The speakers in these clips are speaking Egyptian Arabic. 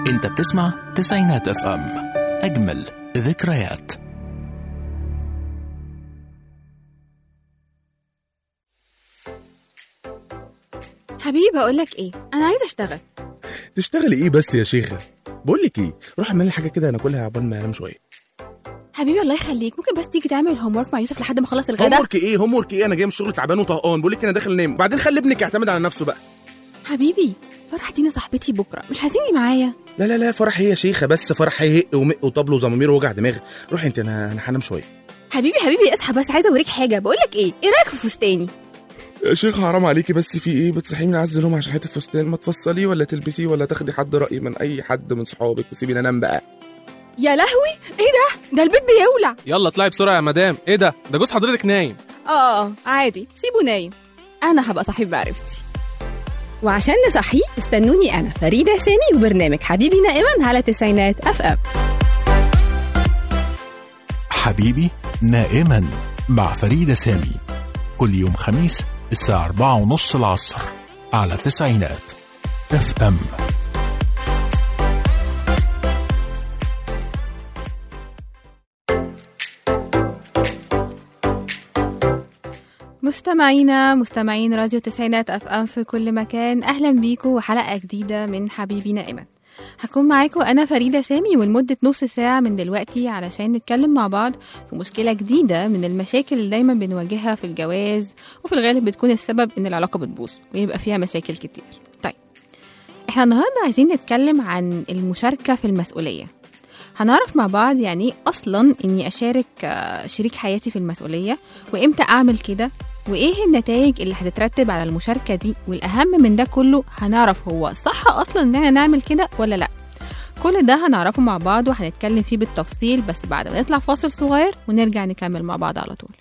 انت بتسمع تسعينات اف ام اجمل ذكريات حبيبي بقول لك ايه انا عايزه اشتغل تشتغلي ايه بس يا شيخه بقول لك ايه روح اعمل لي حاجه كده ناكلها عقبال ما انام شويه حبيبي الله يخليك ممكن بس تيجي تعمل الهوم ورك مع يوسف لحد ما اخلص هوم الغدا ورك ايه هوم ورك ايه انا جاي من الشغل تعبان وطهقان بقول لك انا داخل انام بعدين خلي ابنك يعتمد على نفسه بقى حبيبي فرح دينا صاحبتي بكره مش هتيجي معايا لا لا لا فرح ايه يا شيخه بس فرح هيهق ومق وطبل وزمامير ووجع دماغ روحي انت انا انا هنام شويه حبيبي حبيبي اصحى بس عايزه اوريك حاجه بقول لك ايه ايه رايك في فستاني يا شيخ حرام عليكي بس في ايه بتصحيني نعز نوم عشان حته فستان ما تفصليه ولا تلبسيه ولا تاخدي حد راي من اي حد من صحابك وسيبيني انام بقى يا لهوي ايه ده ده البيت بيولع يلا اطلعي بسرعه يا مدام ايه ده ده جوز حضرتك نايم اه اه عادي سيبه نايم انا هبقى صاحب معرفتي وعشان نصحيه استنوني انا فريده سامي وبرنامج حبيبي نائما على تسعينات اف ام حبيبي نائما مع فريدة سامي كل يوم خميس الساعة أربعة ونص العصر على تسعينات اف ام مستمعينا مستمعين راديو تسعينات اف ام في كل مكان اهلا بيكم وحلقه جديده من حبيبي نائما هكون معاكم انا فريده سامي ولمده نص ساعه من دلوقتي علشان نتكلم مع بعض في مشكله جديده من المشاكل اللي دايما بنواجهها في الجواز وفي الغالب بتكون السبب ان العلاقه بتبوظ ويبقى فيها مشاكل كتير طيب احنا النهارده عايزين نتكلم عن المشاركه في المسؤوليه هنعرف مع بعض يعني ايه اصلا اني اشارك آه، شريك حياتي في المسؤوليه وامتى اعمل كده وايه النتائج اللي هتترتب على المشاركه دي والاهم من ده كله هنعرف هو صح اصلا ان احنا نعمل كده ولا لا كل ده هنعرفه مع بعض وهنتكلم فيه بالتفصيل بس بعد ما نطلع فاصل صغير ونرجع نكمل مع بعض على طول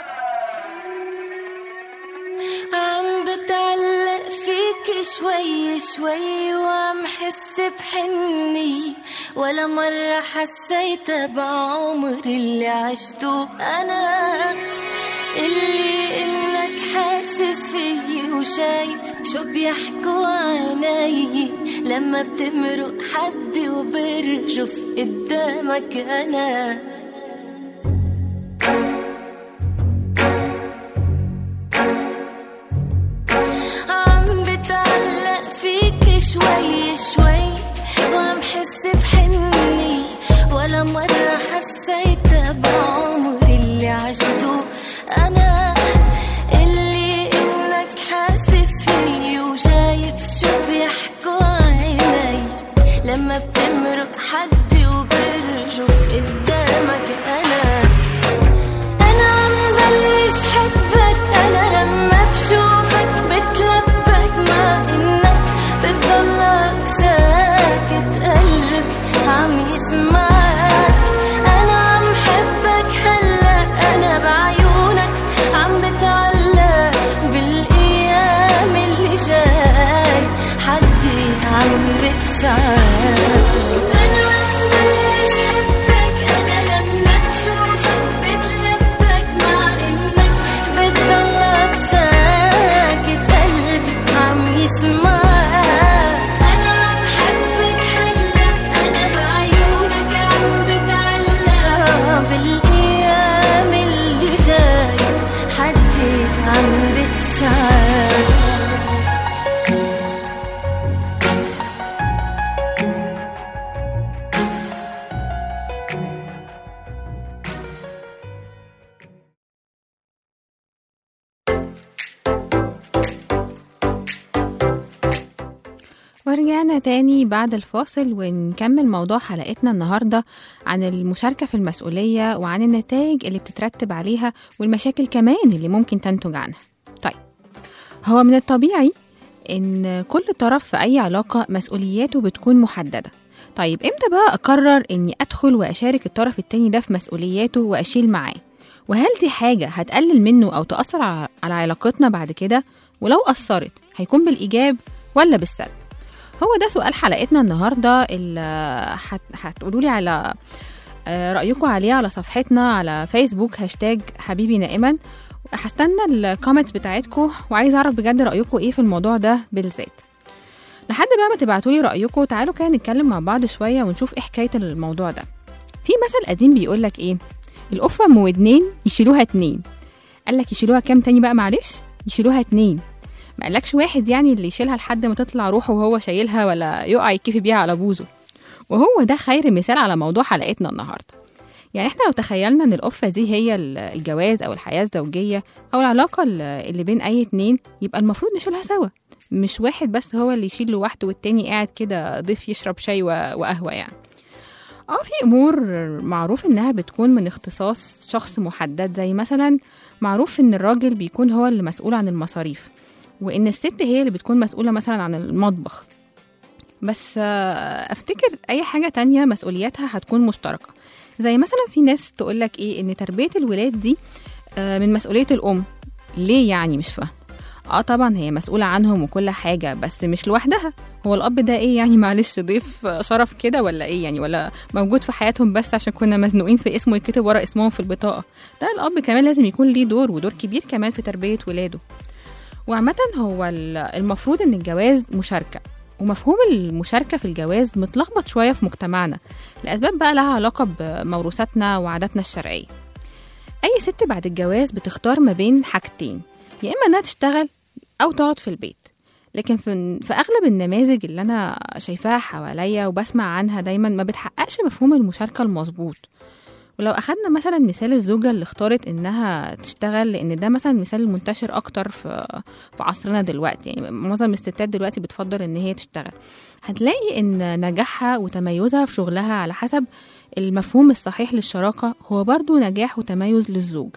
عم بتعلق فيك شوي شوي وعم حس بحني ولا مرة حسيت بعمر اللي عشته أنا اللي إنك حاسس فيي وشايف شو بيحكوا عني لما بتمرق حد وبرجف قدامك أنا عم بتعلق فيك شوي شوي وعم حس بحني ولا مرة حسيت بعمري اللي عشته أنا اللي إنك حاسس فيي وشايف شو بيحكوا علي لما بتمرق حد وبرجف قدامك أنا أنا عم بلش حبك أنا لما بشوفك بتلبك مع إنك بتضلك ساكت قلبك عم يسمعك أنا عم حبك هلا أنا بعيونك عم بتعلق بالأيام اللي جاي حدي عم بتشعر أنا عم بلش حبك أنا لما بشوفك بتلبك مع إنك بتضلك ساكت قلبي عم يسمعك أنا عم حبك هلا أنا بعيونك عم بتعلق بالأيام اللي جاي حدي عم بتشعر ورجعنا تاني بعد الفاصل ونكمل موضوع حلقتنا النهاردة عن المشاركة في المسؤولية وعن النتائج اللي بتترتب عليها والمشاكل كمان اللي ممكن تنتج عنها طيب هو من الطبيعي إن كل طرف في أي علاقة مسؤولياته بتكون محددة طيب امتى بقى أقرر إني أدخل وأشارك الطرف التاني ده في مسؤولياته وأشيل معاه وهل دي حاجة هتقلل منه أو تأثر ع- على علاقتنا بعد كده ولو أثرت هيكون بالإيجاب ولا بالسلب هو ده سؤال حلقتنا النهارده اللي هت- هتقولوا لي على آه، رأيكم عليه على صفحتنا على فيسبوك هاشتاج حبيبي نائما هستنى الكومنتس بتاعتكم وعايزه اعرف بجد رأيكم ايه في الموضوع ده بالذات لحد بقى ما تبعتولي رأيكم تعالوا كده نتكلم مع بعض شوية ونشوف ايه حكاية الموضوع ده في مثل قديم بيقولك ايه القفة ام ودنين يشيلوها اتنين قالك يشيلوها كام تاني بقى معلش يشيلوها اتنين ما قالكش واحد يعني اللي يشيلها لحد ما تطلع روحه وهو شايلها ولا يقع يكفي بيها على بوزه وهو ده خير مثال على موضوع حلقتنا النهارده يعني احنا لو تخيلنا ان القفة دي هي ال- الجواز او الحياة الزوجية او العلاقة ال- اللي بين اي اتنين يبقى المفروض نشيلها سوا مش واحد بس هو اللي يشيل لوحده والتاني قاعد كده ضيف يشرب شاي و- وقهوة يعني اه في امور معروف انها بتكون من اختصاص شخص محدد زي مثلا معروف ان الراجل بيكون هو اللي مسؤول عن المصاريف وان الست هي اللي بتكون مسؤولة مثلا عن المطبخ بس آه، افتكر اي حاجة تانية مسؤولياتها هتكون مشتركة زي مثلا في ناس تقولك ايه ان تربية الولاد دي آه، من مسؤولية الام ليه يعني مش فاهم اه طبعا هي مسؤولة عنهم وكل حاجة بس مش لوحدها هو الأب ده ايه يعني معلش ضيف شرف كده ولا ايه يعني ولا موجود في حياتهم بس عشان كنا مزنوقين في اسمه يتكتب ورا اسمهم في البطاقة ده الأب كمان لازم يكون ليه دور ودور كبير كمان في تربية ولاده وعامة هو ال- المفروض ان الجواز مشاركة ومفهوم المشاركة في الجواز متلخبط شوية في مجتمعنا لأسباب بقى لها علاقة بموروثاتنا وعاداتنا الشرعية أي ست بعد الجواز بتختار ما بين حاجتين يا إما إنها تشتغل أو تقعد في البيت لكن في, في أغلب النماذج اللي أنا شايفاها حواليا وبسمع عنها دايما ما بتحققش مفهوم المشاركة المظبوط ولو أخدنا مثلا مثال الزوجة اللي اختارت إنها تشتغل لأن ده مثلا مثال منتشر أكتر في, في عصرنا دلوقتي يعني معظم الستات دلوقتي بتفضل إن هي تشتغل هتلاقي إن نجاحها وتميزها في شغلها على حسب المفهوم الصحيح للشراكة هو برضو نجاح وتميز للزوج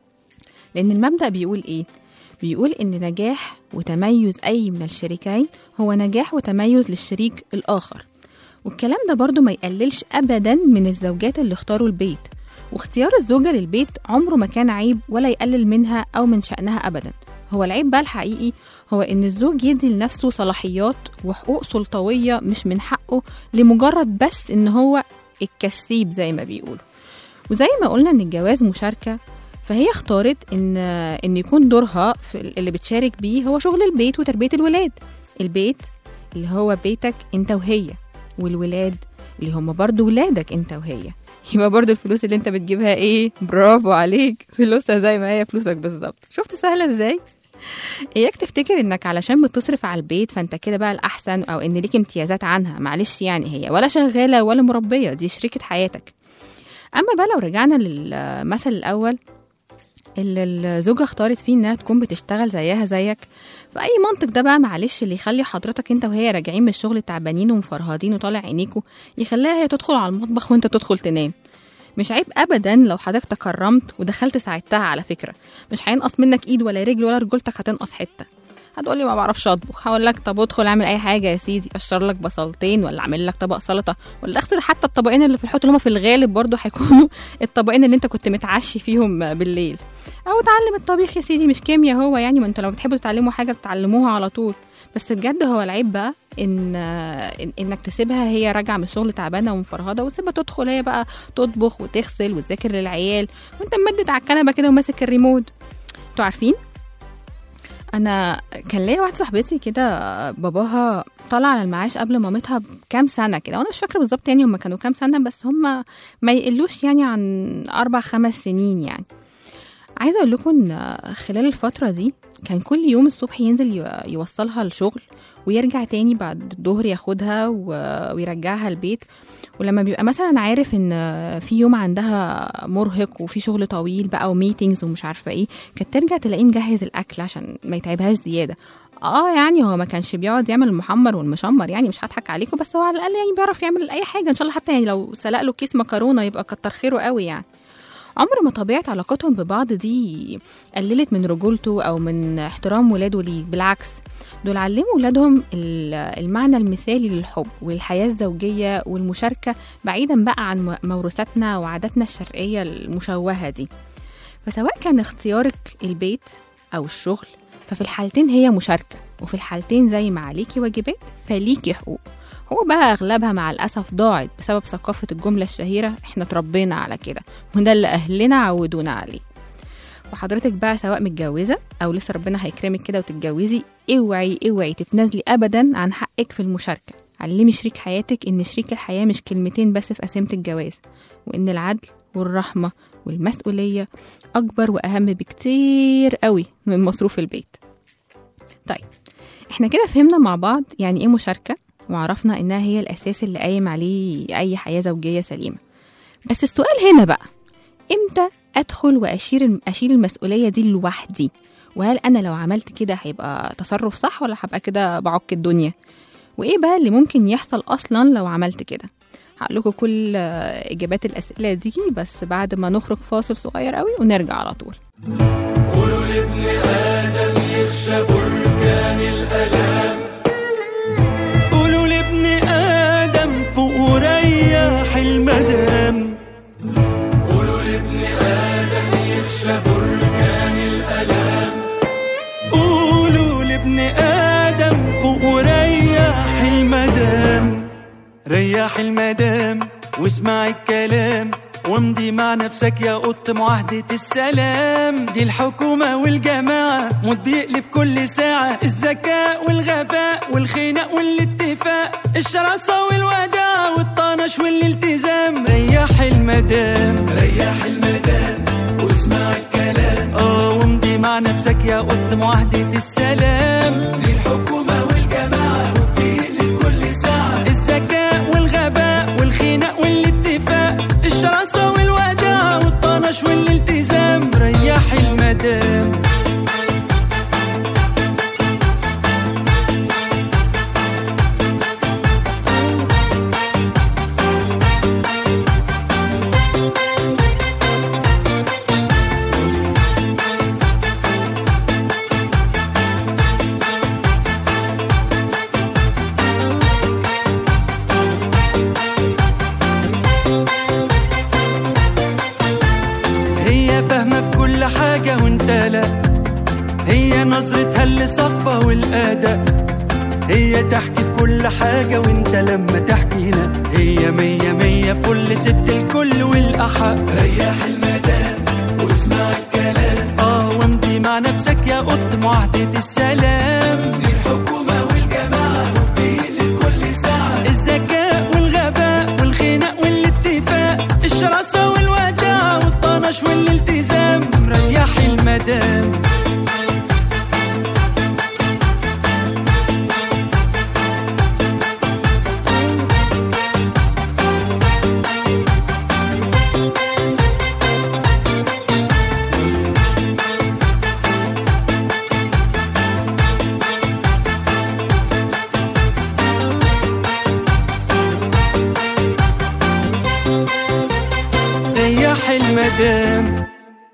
لأن المبدأ بيقول إيه؟ بيقول إن نجاح وتميز أي من الشريكين هو نجاح وتميز للشريك الآخر والكلام ده برضو ما يقللش أبدا من الزوجات اللي اختاروا البيت واختيار الزوجة للبيت عمره ما كان عيب ولا يقلل منها أو من شأنها أبدا هو العيب بقى الحقيقي هو إن الزوج يدي لنفسه صلاحيات وحقوق سلطوية مش من حقه لمجرد بس إن هو الكسيب زي ما بيقولوا وزي ما قلنا إن الجواز مشاركة فهي اختارت ان ان يكون دورها في اللي بتشارك بيه هو شغل البيت وتربيه الولاد البيت اللي هو بيتك انت وهي والولاد اللي هم برضو ولادك انت وهي يبقى برضو الفلوس اللي انت بتجيبها ايه برافو عليك فلوسها زي ما هي فلوسك بالظبط شفت سهله ازاي اياك تفتكر انك علشان بتصرف على البيت فانت كده بقى الاحسن او ان ليك امتيازات عنها معلش يعني هي ولا شغاله ولا مربيه دي شريكه حياتك اما بقى لو رجعنا للمثل الاول اللي الزوجة اختارت فيه انها تكون بتشتغل زيها زيك فأي منطق ده بقى معلش اللي يخلي حضرتك انت وهي راجعين من الشغل تعبانين ومفرهدين وطالع عينيكوا يخليها هي تدخل على المطبخ وانت تدخل تنام مش عيب ابدا لو حضرتك تكرمت ودخلت ساعدتها على فكره مش هينقص منك ايد ولا رجل ولا رجولتك هتنقص حته هتقولي ما بعرفش اطبخ هقول لك طب ادخل اعمل اي حاجه يا سيدي اشر لك بصلتين ولا اعمل لك طبق سلطه ولا اغسل حتى الطبقين اللي في الحوض اللي هم في الغالب برضو هيكونوا الطبقين اللي انت كنت متعشي فيهم بالليل او اتعلم الطبيخ يا سيدي مش كيمياء هو يعني ما انتوا لو بتحبوا تتعلموا حاجه بتعلموها على طول بس بجد هو العيب بقى ان إن- انك تسيبها هي راجعه من الشغل تعبانه ومفرهده وتسيبها تدخل هي بقى تطبخ وتغسل وتذاكر للعيال وانت ممدد على الكنبه كده وماسك الريموت انتوا عارفين انا كان ليا واحده صاحبتي كده باباها طلع على المعاش قبل مامتها بكام سنه كده وانا مش فاكره بالظبط يعني هم كانوا كام سنه بس هم ما يقلوش يعني عن اربع خمس سنين يعني عايزه اقول لكم ان خلال الفتره دي كان كل يوم الصبح ينزل يو- يوصلها الشغل ويرجع تاني بعد الظهر ياخدها و- ويرجعها البيت ولما بيبقى مثلا عارف ان في يوم عندها مرهق وفي شغل طويل بقى وميتينجز ومش عارفه ايه كانت ترجع تلاقيه مجهز الاكل عشان ما يتعبهاش زياده اه يعني هو ما كانش بيقعد يعمل المحمر والمشمر يعني مش هضحك عليكم بس هو على الاقل يعني بيعرف يعمل اي حاجه ان شاء الله حتى يعني لو سلق له كيس مكرونه يبقى كتر خيره قوي يعني عمر ما طبيعة علاقتهم ببعض دي قللت من رجولته أو من احترام ولاده ليه بالعكس دول علموا ولادهم ال- المعنى المثالي للحب والحياة الزوجية والمشاركة بعيدا بقى عن م- موروثاتنا وعاداتنا الشرقية المشوهة دي فسواء كان اختيارك البيت أو الشغل ففي الحالتين هي مشاركة وفي الحالتين زي ما عليكي واجبات فليكي حقوق هو بقى أغلبها مع الأسف ضاعت بسبب ثقافة الجملة الشهيرة إحنا اتربينا على كده وده اللي أهلنا عودونا عليه وحضرتك بقى سواء متجوزة أو لسه ربنا هيكرمك كده وتتجوزي اوعي اوعي تتنازلي أبدا عن حقك في المشاركة علمي شريك حياتك إن شريك الحياة مش كلمتين بس في قسيمة الجواز وإن العدل والرحمة والمسؤولية أكبر وأهم بكتير قوي من مصروف البيت طيب احنا كده فهمنا مع بعض يعني ايه مشاركة وعرفنا انها هي الاساس اللي قايم عليه اي حياة زوجية سليمة بس السؤال هنا بقى امتى ادخل واشيل اشيل المسؤولية دي لوحدي وهل انا لو عملت كده هيبقى تصرف صح ولا هبقى كده بعك الدنيا وايه بقى اللي ممكن يحصل اصلا لو عملت كده هقول لكم كل آه، اجابات الاسئله دي بس بعد ما نخرج فاصل صغير قوي ونرجع على طول قولوا لابن آدم فوق وريح المدام قولوا لابن آدم فوق وريح المدام ريح المدام واسمع الكلام وامضي مع نفسك يا قط معاهدة السلام دي الحكومة والجماعة موت بيقلب كل ساعة الذكاء والغباء والخناق والاتفاق الشراسة والوداع والطنش والالتزام ريح المدام ريح المدام واسمع الكلام اه وامضي مع نفسك يا قط معاهدة السلام دي الحكومة والجماعة موت بيقلب كل ساعة الذكاء والغباء والخناق والاتفاق الشراسة والوداع والطنش والالتزام ريح المدام هي فاهمة في كل حاجة وانت لا هي نظرتها اللي صفة والأداء هي تحكي في كل حاجة وانت لما تحكي لا هي مية مية فل ست الكل والأحق ريح المدام واسمع الكلام اه وامضي مع نفسك يا قط معاهدة السلام دي الحكومة والجماعة بيقلب كل ساعة الذكاء والغباء والخناق والاتفاق الشراسة والوداع والطنش والالتزام ريح المدام ريح المدام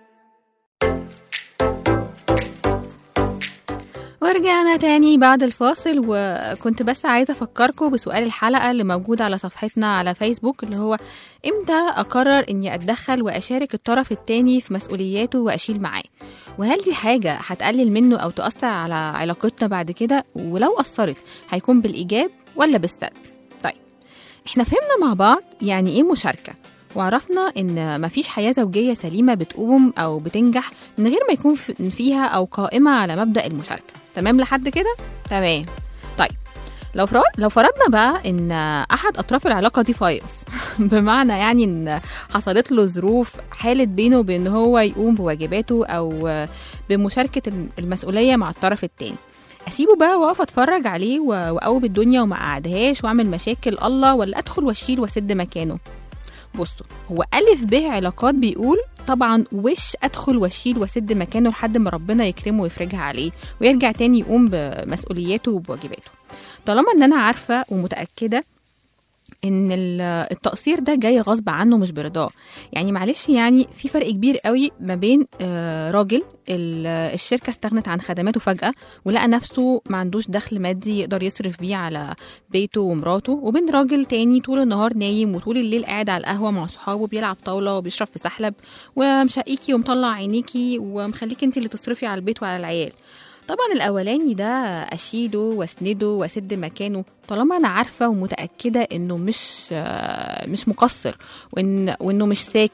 ورجعنا تاني بعد الفاصل وكنت بس عايزة أفكركم بسؤال الحلقة اللي موجود على صفحتنا على فيسبوك اللي هو إمتى أقرر إني أتدخل وأشارك الطرف التاني في مسؤولياته وأشيل معاه وهل دي حاجة هتقلل منه أو تؤثر على علاقتنا بعد كده ولو أثرت هيكون بالإيجاب ولا بالسلب طيب احنا فهمنا مع بعض يعني إيه مشاركة وعرفنا ان مفيش حياه زوجيه سليمه بتقوم او بتنجح من غير ما يكون في- فيها او قائمه على مبدا المشاركه تمام لحد كده تمام طيب لو فرض لو فرضنا بقى ان احد اطراف العلاقه دي فايص بمعنى يعني ان حصلت له ظروف حالت بينه وبين هو يقوم بواجباته او بمشاركه المسؤوليه مع الطرف التاني اسيبه بقى واقف اتفرج عليه و- واقوم الدنيا وما اقعدهاش واعمل مشاكل الله ولا ادخل واشيل واسد مكانه بصوا هو ألف به علاقات بيقول طبعا وش أدخل وأشيل وأسد مكانه لحد ما ربنا يكرمه ويفرجها عليه ويرجع تاني يقوم بمسؤولياته وبواجباته طالما إن أنا عارفة ومتأكدة ان ال- التقصير ده جاي غصب عنه مش برضاه يعني معلش يعني في فرق كبير قوي ما بين آه، راجل ال- الشركه استغنت عن خدماته فجاه ولقى نفسه ما عندوش دخل مادي يقدر يصرف بيه على بيته ومراته وبين راجل تاني طول النهار نايم وطول الليل قاعد على القهوه مع صحابه بيلعب طاوله وبيشرب في سحلب ومشقيكي ومطلع عينيكي ومخليكي انت اللي تصرفي على البيت وعلى العيال طبعا الاولاني ده اشيله واسنده واسد مكانه طالما انا عارفه ومتاكده انه مش آه، مش مقصر وإن وانه مش ساكت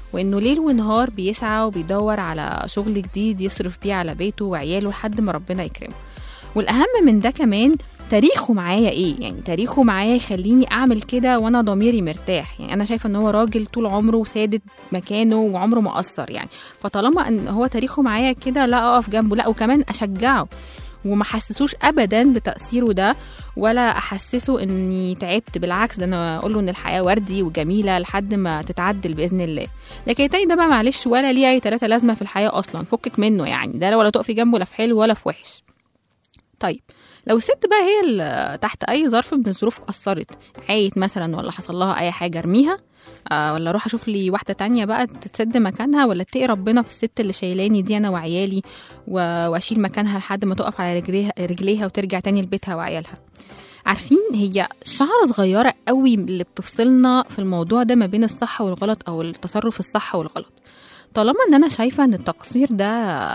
وإنه ليل ونهار بيسعى وبيدور على شغل جديد يصرف بيه على بيته وعياله لحد ما ربنا يكرمه والأهم من ده كمان تاريخه معايا ايه يعني تاريخه معايا يخليني اعمل كده وانا ضميري مرتاح يعني انا شايفه ان هو راجل طول عمره سادد مكانه وعمره ما قصر يعني فطالما ان هو تاريخه معايا كده لا اقف جنبه لا وكمان اشجعه وما حسسوش ابدا بتاثيره ده ولا احسسه اني تعبت بالعكس ده انا اقول له ان الحياه وردي وجميله لحد ما تتعدل باذن الله لكن التاني ده بقى معلش ولا ليه اي تلاته لازمه في الحياه اصلا فكك منه يعني ده ولا تقفي جنبه لا في حلو ولا في وحش طيب لو الست بقى هي اللي تحت اي ظرف من الظروف قصرت عيت مثلا ولا حصل لها اي حاجه ارميها آه ولا اروح اشوف لي واحده تانية بقى تتسد مكانها ولا اتقي ربنا في الست اللي شايلاني دي انا وعيالي و- واشيل مكانها لحد ما تقف على رجليها رجليها وترجع تاني لبيتها وعيالها عارفين هي شعرة صغيرة قوي اللي بتفصلنا في الموضوع ده ما بين الصح والغلط أو التصرف الصح والغلط طالما ان انا شايفة ان التقصير ده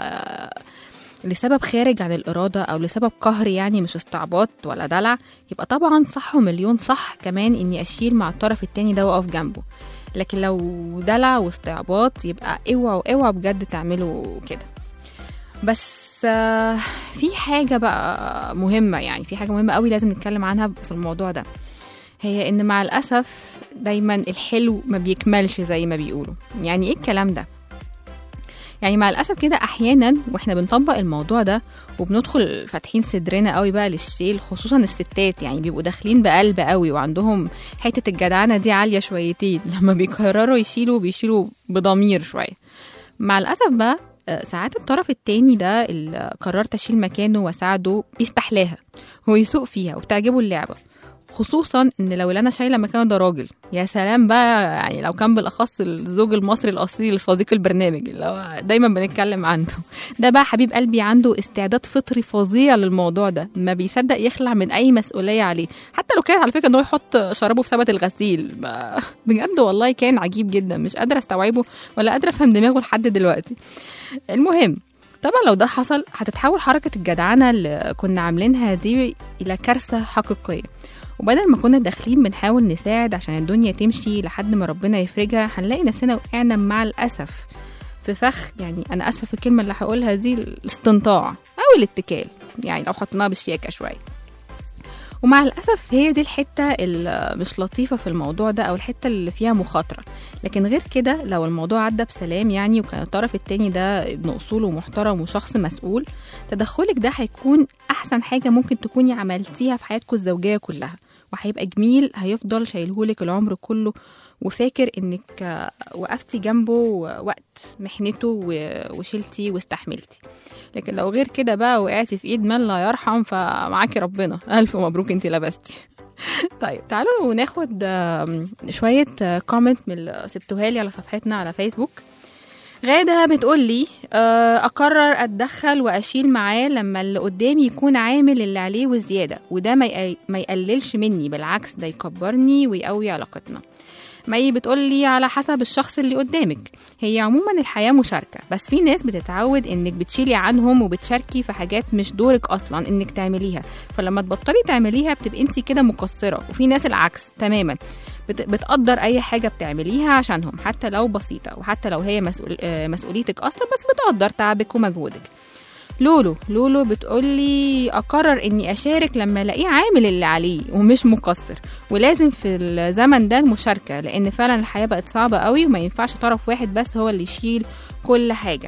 لسبب خارج عن الإرادة أو لسبب قهر يعني مش استعباط ولا دلع يبقى طبعا صح ومليون صح كمان إني أشيل مع الطرف التاني ده وأقف جنبه لكن لو دلع واستعباط يبقى اوعوا اوعوا بجد تعملوا كده بس آه، في حاجة بقى مهمة يعني في حاجة مهمة قوي لازم نتكلم عنها في الموضوع ده هي ان مع الاسف دايما الحلو ما بيكملش زي ما بيقولوا يعني ايه الكلام ده يعني مع الاسف كده احيانا واحنا بنطبق الموضوع ده وبندخل فاتحين صدرنا قوي بقى للشيل خصوصا الستات يعني بيبقوا داخلين بقلب قوي وعندهم حته الجدعنه دي عاليه شويتين لما بيقرروا يشيلوا بيشيلوا بضمير شويه مع الاسف بقى آه، ساعات الطرف التاني ده اللي قررت اشيل مكانه واساعده بيستحلاها هو يسوق فيها وبتعجبه اللعبه خصوصا ان لو اللي انا شايله مكانه ده راجل يا سلام بقى يعني لو كان بالاخص الزوج المصري الاصيل صديق البرنامج اللي هو دايما بنتكلم عنه ده بقى حبيب قلبي عنده استعداد فطري فظيع للموضوع ده ما بيصدق يخلع من اي مسؤوليه عليه حتى لو كانت على فكره ان هو يحط شرابه في ثبت الغسيل ما- بجد والله كان عجيب جدا مش قادره استوعبه ولا قادره افهم دماغه لحد دلوقتي المهم طبعا لو ده حصل هتتحول حركة الجدعنة اللي كنا عاملينها دي إلى كارثة حقيقية وبدل ما كنا داخلين بنحاول نساعد عشان الدنيا تمشي لحد ما ربنا يفرجها هنلاقي نفسنا وقعنا مع الأسف في فخ يعني أنا آسفة في الكلمة اللي هقولها دي الاستنطاع أو الاتكال يعني لو حطيناها بالشياكة شوية ومع الأسف هي دي الحتة اللي مش لطيفة في الموضوع ده أو الحتة اللي فيها مخاطرة لكن غير كده لو الموضوع عدى بسلام يعني وكان الطرف التاني ده ابن أصول ومحترم وشخص مسؤول تدخلك ده هيكون أحسن حاجة ممكن تكوني عملتيها في حياتكم الزوجية كلها وهيبقى جميل هيفضل شايلهولك العمر كله وفاكر انك آه، وقفتي جنبه وقت محنته و- وشلتي واستحملتي لكن لو غير كده بقى وقعتي في ايد من لا يرحم فمعاكي ربنا الف مبروك انت لبستي طيب تعالوا ناخد آم، شوية كومنت من اللي سبتوها لي على صفحتنا على فيسبوك غادة بتقول لي آه، أقرر أتدخل وأشيل معاه لما اللي قدامي يكون عامل اللي عليه وزيادة وده ما يق- ما يقللش مني بالعكس ده يكبرني ويقوي علاقتنا مي بتقول لي على حسب الشخص اللي قدامك هي عموما الحياة مشاركة بس في ناس بتتعود انك بتشيلي عنهم وبتشاركي في حاجات مش دورك اصلا انك تعمليها فلما تبطلي تعمليها بتبقي انت كده مقصرة وفي ناس العكس تماما بت- بتقدر اي حاجة بتعمليها عشانهم حتى لو بسيطة وحتى لو هي مسؤول آه، مسؤوليتك اصلا بس بتقدر تعبك ومجهودك لولو لولو بتقولي اقرر اني اشارك لما الاقيه عامل اللي عليه ومش مقصر ولازم في الزمن ده المشاركه لان فعلا الحياه بقت صعبه قوي وما ينفعش طرف واحد بس هو اللي يشيل كل حاجه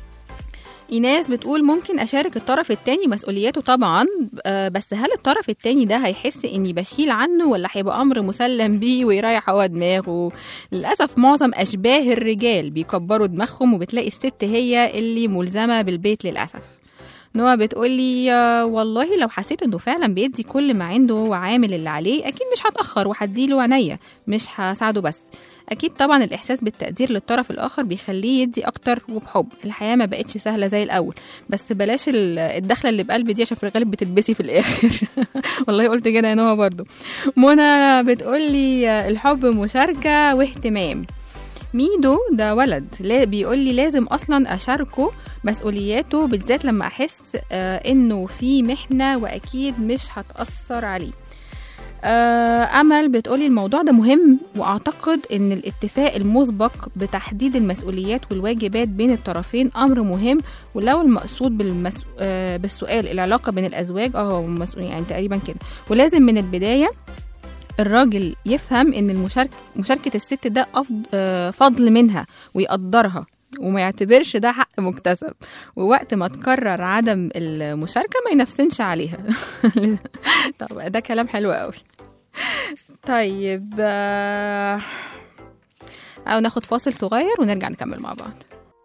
ايناس بتقول ممكن اشارك الطرف التاني مسؤولياته طبعا آه، بس هل الطرف التاني ده هيحس اني بشيل عنه ولا هيبقى امر مسلم بيه ويريح هو دماغه للاسف معظم اشباه الرجال بيكبروا دماغهم وبتلاقي الست هي اللي ملزمه بالبيت للاسف نوى بتقولي آه، والله لو حسيت انه فعلا بيدي كل ما عنده وعامل اللي عليه اكيد مش هتاخر وهديله عينيا مش هساعده بس اكيد طبعا الاحساس بالتقدير للطرف الاخر بيخليه يدي اكتر وبحب الحياه ما بقتش سهله زي الاول بس بلاش ال- الدخله اللي بقلبي دي عشان في الغالب بتلبسي في الاخر والله قلت كده يا نوى برضو منى بتقولي آه، الحب مشاركه واهتمام ميدو ده ولد لا بيقول لي لازم اصلا اشاركه مسؤولياته بالذات لما احس آه انه في محنه واكيد مش هتاثر عليه آه، امل بتقولي الموضوع ده مهم واعتقد ان الاتفاق المسبق بتحديد المسؤوليات والواجبات بين الطرفين امر مهم ولو المقصود بالمس... آه، بالسؤال العلاقه بين الازواج اه هو مسؤول يعني تقريبا كده ولازم من البدايه الراجل يفهم ان المشاركه مشاركه الست ده أفض... آه، فضل منها ويقدرها وما يعتبرش ده حق مكتسب ووقت ما تقرر عدم المشاركه ما ينفسنش عليها طب ده كلام حلو قوي طيب آه، تعالوا ناخد فاصل صغير ونرجع نكمل مع بعض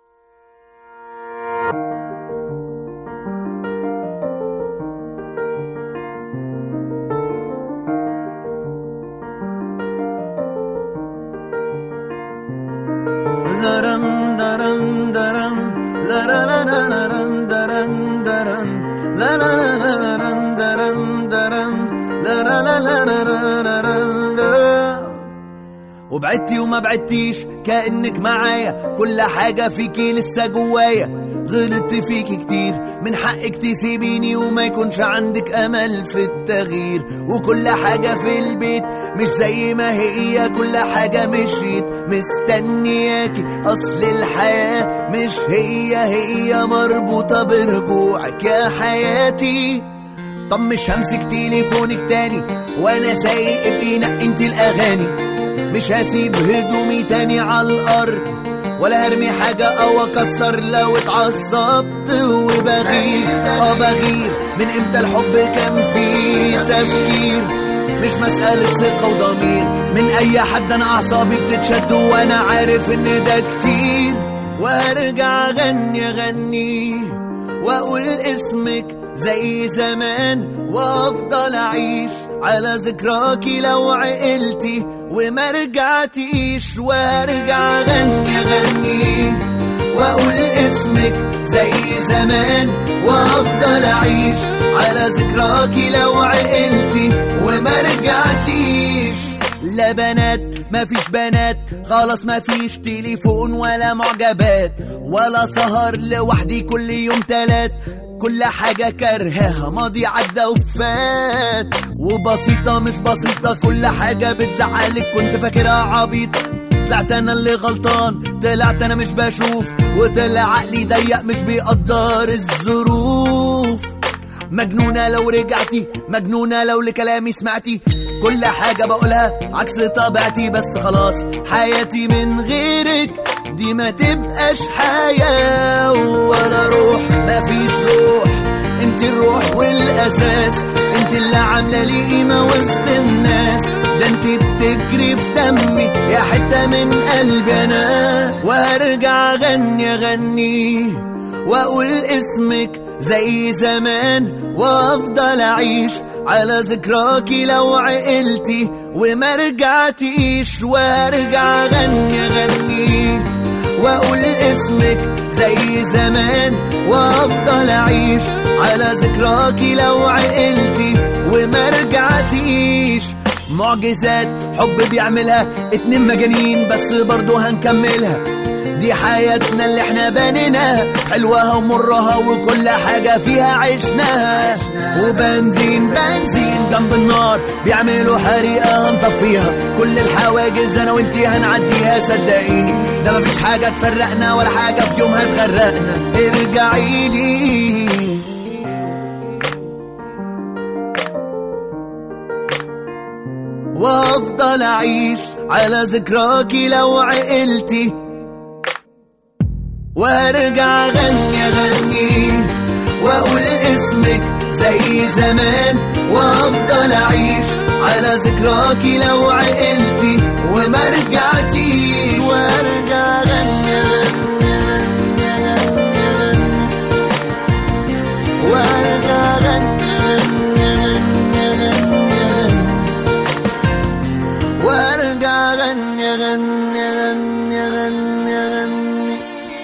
Daram daram daram la la la la la ram daram daram la la la la la ram daram daram la la la la la la la la la وبعدتي وما بعدتيش كأنك معايا كل حاجة فيكي لسه جوايا غلطت فيكي كتير من حقك تسيبيني وما يكونش عندك امل في التغيير وكل حاجة في البيت مش زي ما هي كل حاجة مشيت مستنياكي اصل الحياة مش هي هي مربوطة برجوعك يا حياتي طب مش همسك تليفونك تاني وانا سايق ابقي انت الاغاني مش هسيب هدومي تاني على الارض ولا هرمي حاجة او اكسر لو اتعصبت وبغير اه بغير من امتى الحب كان فيه تفكير مش مسألة ثقة وضمير من اي حد انا اعصابي بتتشد وانا عارف ان ده كتير وارجع اغني اغني واقول اسمك زي زمان وافضل اعيش على ذكراكي لو عقلتي وما رجعتيش وارجع اغني اغني واقول اسمك زي زمان وافضل اعيش على ذكراكي لو عقلتي وما رجعتيش لا بنات مفيش بنات خلاص مفيش تليفون ولا معجبات ولا سهر لوحدي كل يوم تلات كل حاجة كرهها ماضي عدى وفات وبسيطة مش بسيطة كل حاجة بتزعلك كنت فاكرها عبيط طلعت انا اللي غلطان طلعت انا مش بشوف وطلع عقلي ضيق مش بيقدر الظروف مجنونة لو رجعتي مجنونة لو لكلامي سمعتي كل حاجة بقولها عكس طبيعتي بس خلاص حياتي من غيرك دي ما تبقاش حياة ولا روح مفيش روح انت الروح والاساس انت اللي عاملة لي قيمة وسط الناس ده انت بتجري في دمي يا حتة من قلبي انا وهرجع اغني اغني واقول اسمك زي زمان وافضل اعيش على ذكراكي لو عقلتي وما رجعتيش وارجع اغني اغني واقول اسمك زي زمان وافضل اعيش على ذكراكي لو عقلتي وما رجعتيش معجزات حب بيعملها اتنين مجانين بس برضه هنكملها دي حياتنا اللي احنا بنيناها حلوها ومرها وكل حاجة فيها عشناها وبنزين بنزين جنب النار بيعملوا حريقة هنطفيها كل الحواجز انا وانتي هنعديها صدقيني ده مفيش حاجة تفرقنا ولا حاجة في يوم هتغرقنا ارجعي لي وافضل اعيش على ذكراكي لو عقلتي وارجع اغني اغني واقول اسمك زي زمان وافضل اعيش على ذكراكي لو عقلتي وما رجعتيش وارجع اغني اغني اغني اغني اغني وارجع اغني اغني اغني اغني اغني وارجع اغني اغني اغني اغني اغني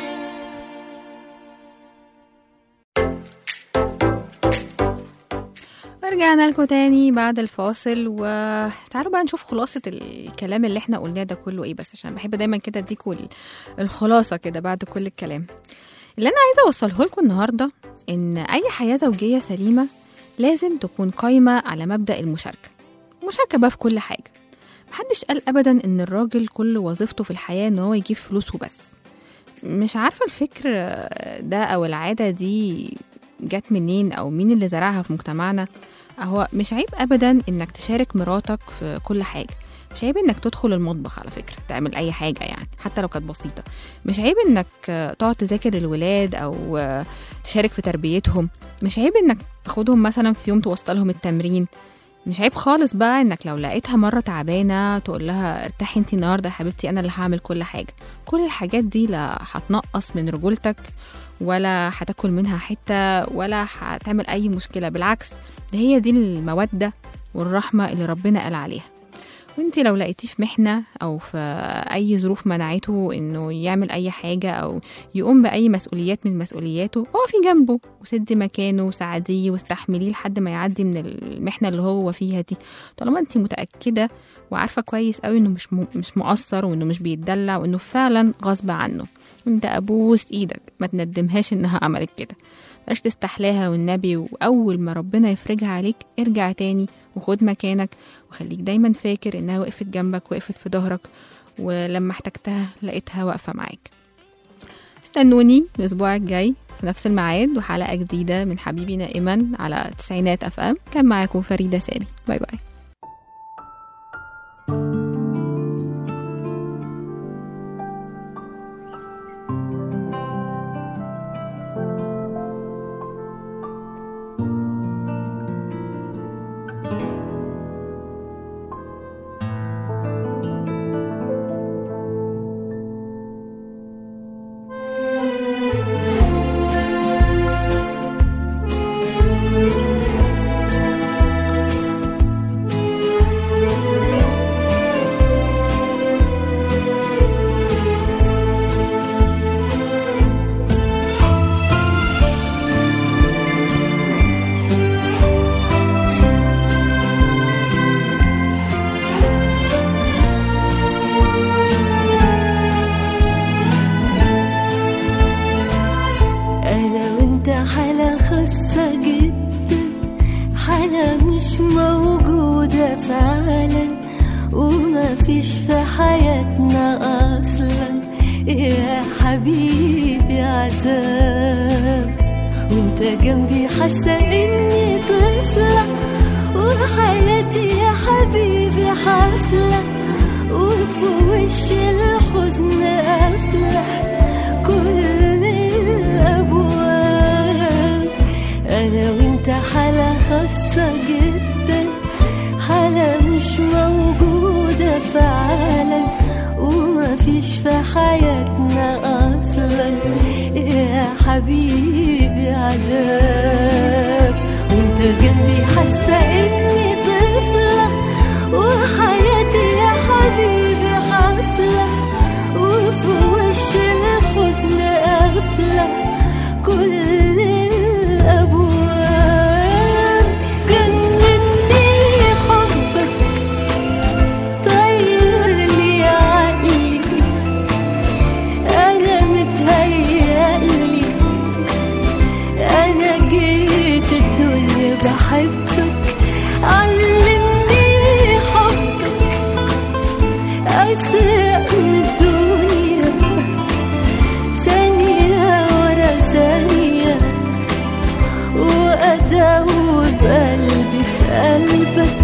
رجعنا لكم تاني بعد الفاصل وتعالوا بقى نشوف خلاصة الكلام اللي احنا قلناه ده كله ايه بس عشان بحب دايما كده اديكوا ال- الخلاصة كده بعد كل الكلام اللي انا عايزة اوصله لكم النهاردة ان اي حياة زوجية سليمة لازم تكون قايمة على مبدأ المشاركة ومشاركة بقى في كل حاجة محدش قال أبدا إن الراجل كل وظيفته في الحياة إن هو يجيب فلوس وبس مش عارفة الفكر ده أو العادة دي جت منين أو مين اللي زرعها في مجتمعنا هو مش عيب أبدا إنك تشارك مراتك في كل حاجة مش عيب انك تدخل المطبخ على فكرة تعمل اي حاجة يعني حتى لو كانت بسيطة مش عيب انك تقعد تذاكر الولاد او تشارك في تربيتهم مش عيب انك تاخدهم مثلا في يوم توصلهم التمرين مش عيب خالص بقى انك لو لقيتها مرة تعبانة تقول لها ارتاحي انتي النهاردة يا حبيبتي انا اللي هعمل كل حاجة كل الحاجات دي لا هتنقص من رجولتك ولا هتاكل منها حتة ولا هتعمل اي مشكلة بالعكس ده هي دي المودة والرحمة اللي ربنا قال عليها وانت لو لقيتيه في محنة او في اي ظروف منعته انه يعمل اي حاجة او يقوم باي مسؤوليات من مسؤولياته اقفي جنبه وسدي مكانه وساعديه واستحمليه لحد ما يعدي من المحنة اللي هو فيها دي طالما انت متأكدة وعارفة كويس قوي انه مش م... مش مقصر وانه مش بيتدلع وانه فعلا غصب عنه انت ابوس ايدك ما تندمهاش انها عملت كده بلاش تستحلاها والنبي واول ما ربنا يفرجها عليك ارجع تاني وخد مكانك وخليك دايما فاكر انها وقفت جنبك وقفت في ظهرك ولما احتجتها لقيتها واقفة معاك استنوني الاسبوع الجاي في نفس الميعاد وحلقة جديدة من حبيبي نائما على تسعينات اف ام كان معاكم فريدة سامي باي باي أنا وأنت حالة خاصة جدا حالة مش موجودة فعلا وما فيش في حياتنا أصلا يا حبيبي عذاب وانت جنبي حاسة إني طفلة وحياتي يا حبيبي حفلة وفي وش الحزن قافلة كل الأبواب أنا وأنت حالة خاصة جدا حالة مش موجودة فعلا وما فيش في حياتنا أصلا يا حبيبي عذاب وانت جنبي حاسة إني طفلة وحياتي يا حبيبي حفلة وفي وش الحزن قافلة كل الأبواب جنني حبك طير لي عقلي أنا متهيألي أنا جيت الدنيا بحبك علمني حبك أسرق من الدنيا ثانية ورا ثانية وأداوب قلبي في قلبك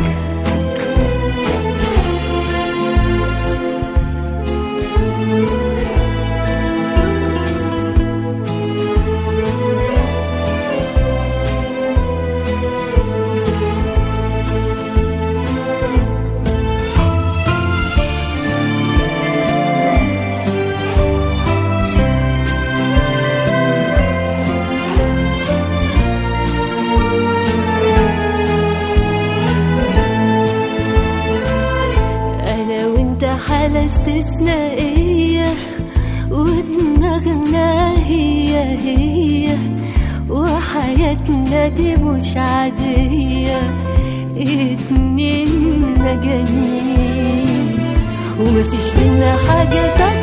أنا وأنت حالة استثنائية ودماغنا هي هي وحياتنا دي مش عادية اتنين مجانين ومفيش بينا حاجة تانية